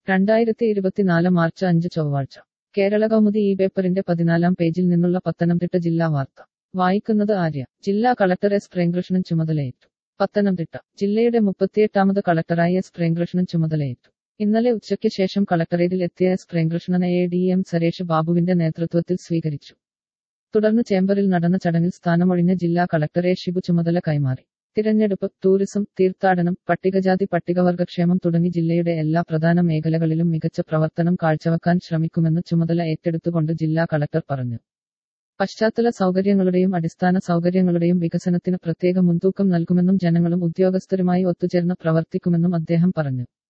രണ്ടായിരത്തി ഇരുപത്തിനാല് മാർച്ച് അഞ്ച് ചൊവ്വാഴ്ച കേരള കൗമുദി ഈ പേപ്പറിന്റെ പതിനാലാം പേജിൽ നിന്നുള്ള പത്തനംതിട്ട ജില്ലാ വാർത്ത വായിക്കുന്നത് ആര്യ ജില്ലാ കളക്ടർ എസ് പ്രേംകൃഷ്ണൻ ചുമതലയേറ്റു പത്തനംതിട്ട ജില്ലയുടെ മുപ്പത്തിയെട്ടാമത് കളക്ടറായി എസ് പ്രേംകൃഷ്ണൻ ചുമതലയേറ്റു ഇന്നലെ ഉച്ചയ്ക്ക് ശേഷം കളക്ടറേറ്റിൽ എത്തിയ എസ് പ്രേംകൃഷ്ണനെ എ ഡി എം സരേഷ് ബാബുവിന്റെ നേതൃത്വത്തിൽ സ്വീകരിച്ചു തുടർന്ന് ചേംബറിൽ നടന്ന ചടങ്ങിൽ സ്ഥാനമൊഴിഞ്ഞ ജില്ലാ കളക്ടറെ ഷിബു ചുമതല കൈമാറി തിരഞ്ഞെടുപ്പ് ടൂറിസം തീർത്ഥാടനം പട്ടികജാതി പട്ടികവർഗക്ഷേമം തുടങ്ങി ജില്ലയുടെ എല്ലാ പ്രധാന മേഖലകളിലും മികച്ച പ്രവർത്തനം കാഴ്ചവെക്കാൻ ശ്രമിക്കുമെന്ന് ചുമതല ഏറ്റെടുത്തുകൊണ്ട് ജില്ലാ കളക്ടർ പറഞ്ഞു പശ്ചാത്തല സൗകര്യങ്ങളുടെയും അടിസ്ഥാന സൗകര്യങ്ങളുടെയും വികസനത്തിന് പ്രത്യേക മുൻതൂക്കം നൽകുമെന്നും ജനങ്ങളും ഉദ്യോഗസ്ഥരുമായി ഒത്തുചേർന്ന് പ്രവർത്തിക്കുമെന്നും അദ്ദേഹം പറഞ്ഞു